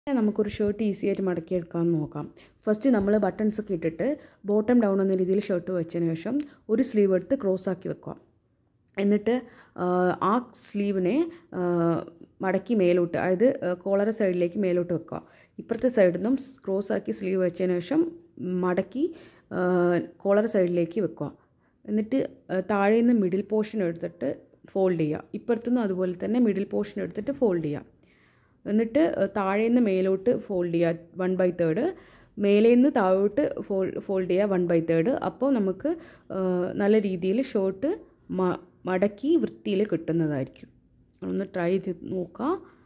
നമുക്കൊരു shirt easy ആയിട്ട് മടക്കിയെടുക്കാമെന്ന് നോക്കാം ഫസ്റ്റ് നമ്മൾ ബട്ടൺസ് ഒക്കെ ഇട്ടിട്ട് ബോട്ടം ഡൗൺ എന്ന രീതിയിൽ ഷർട്ട് വെച്ചതിന് ശേഷം ഒരു സ്ലീവ് എടുത്ത് ക്രോസ് ആക്കി വെക്കുക എന്നിട്ട് ആ സ്ലീവിനെ മടക്കി മേലോട്ട് അതായത് കോളർ സൈഡിലേക്ക് മേലോട്ട് വെക്കുക ഇപ്പുറത്തെ സൈഡിൽ നിന്നും ക്രോസ് ആക്കി സ്ലീവ് വെച്ചതിന് ശേഷം മടക്കി കോളർ സൈഡിലേക്ക് വെക്കുക എന്നിട്ട് താഴെ നിന്ന് മിഡിൽ പോർഷൻ എടുത്തിട്ട് ഫോൾഡ് ചെയ്യുക ഇപ്പുറത്തുനിന്നും അതുപോലെ തന്നെ മിഡിൽ പോർഷൻ എടുത്തിട്ട് ഫോൾഡ് ചെയ്യുക എന്നിട്ട് താഴെ നിന്ന് മേലോട്ട് ഫോൾഡ് ചെയ്യുക വൺ ബൈ തേർഡ് മേലെ നിന്ന് താഴോട്ട് ഫോൾ ഫോൾഡ് ചെയ്യുക വൺ ബൈ തേർഡ് അപ്പോൾ നമുക്ക് നല്ല രീതിയിൽ ഷർട്ട് മടക്കി വൃത്തിയിൽ കിട്ടുന്നതായിരിക്കും ഒന്ന് ട്രൈ ചെയ്ത് നോക്കാം